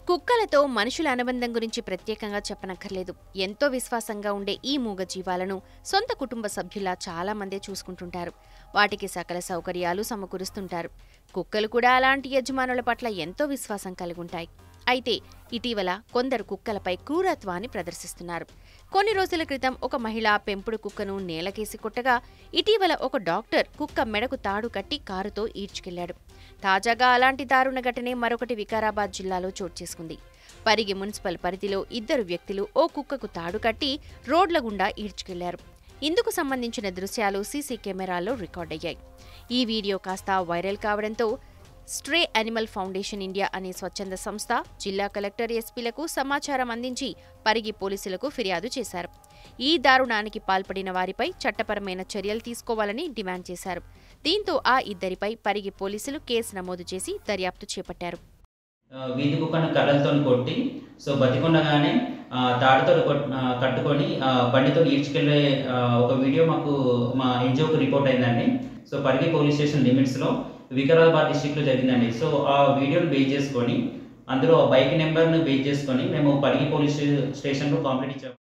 కుక్కలతో మనుషుల అనుబంధం గురించి ప్రత్యేకంగా చెప్పనక్కర్లేదు ఎంతో విశ్వాసంగా ఉండే ఈ మూగ జీవాలను సొంత కుటుంబ సభ్యులా చాలా మందే చూసుకుంటుంటారు వాటికి సకల సౌకర్యాలు సమకూరుస్తుంటారు కుక్కలు కూడా అలాంటి యజమానుల పట్ల ఎంతో విశ్వాసం కలిగి ఉంటాయి అయితే ఇటీవల కొందరు కుక్కలపై క్రూరత్వాన్ని ప్రదర్శిస్తున్నారు కొన్ని రోజుల క్రితం ఒక మహిళ పెంపుడు కుక్కను నేలకేసి కొట్టగా ఇటీవల ఒక డాక్టర్ కుక్క మెడకు తాడు కట్టి కారుతో ఈడ్చుకెళ్లాడు తాజాగా అలాంటి దారుణ ఘటనే మరొకటి వికారాబాద్ జిల్లాలో చోటు చేసుకుంది పరిగి మున్సిపల్ పరిధిలో ఇద్దరు వ్యక్తులు ఓ కుక్కకు తాడు కట్టి రోడ్ల గుండా ఈడ్చుకెళ్లారు ఇందుకు సంబంధించిన దృశ్యాలు సీసీ కెమెరాల్లో రికార్డయ్యాయి ఈ వీడియో కాస్త వైరల్ కావడంతో స్ట్రే అనిమల్ ఫౌండేషన్ ఇండియా అనే స్వచ్ఛంద సంస్థ జిల్లా కలెక్టర్ ఎస్పీలకు సమాచారం అందించి పరిగి పోలీసులకు ఫిర్యాదు చేశారు ఈ దారుణానికి పాల్పడిన వారిపై చట్టపరమైన చర్యలు తీసుకోవాలని డిమాండ్ చేశారు దీంతో ఆ ఇద్దరిపై పరిగి పోలీసులు కేసు నమోదు చేసి దర్యాప్తు చేపట్టారు ఆ, వీధి కుక్కను కర్రలతో కొట్టి సో బతికుండగానే ఆ, తాడుతో కొట్- ఆ, కట్టుకొని ఆ, బండితో ఈడ్చుకెళ్ళే ఆ, ఒక వీడియో మాకు మా ఎన్జిఓకి రిపోర్ట్ అయిందండి సో పరిగి పోలీస్ స్టేషన్ లిమిట్స్లో వికారాబాద్ డిస్టిక్లో జరిగిందండి సో ఆ వీడియోని బేస్ చేసుకొని అందులో బైక్ నెంబర్ను బేస్ చేసుకొని మేము పరిగి పోలీస్ స్టేషన్లో కంప్లైంట్ ఇచ్చాము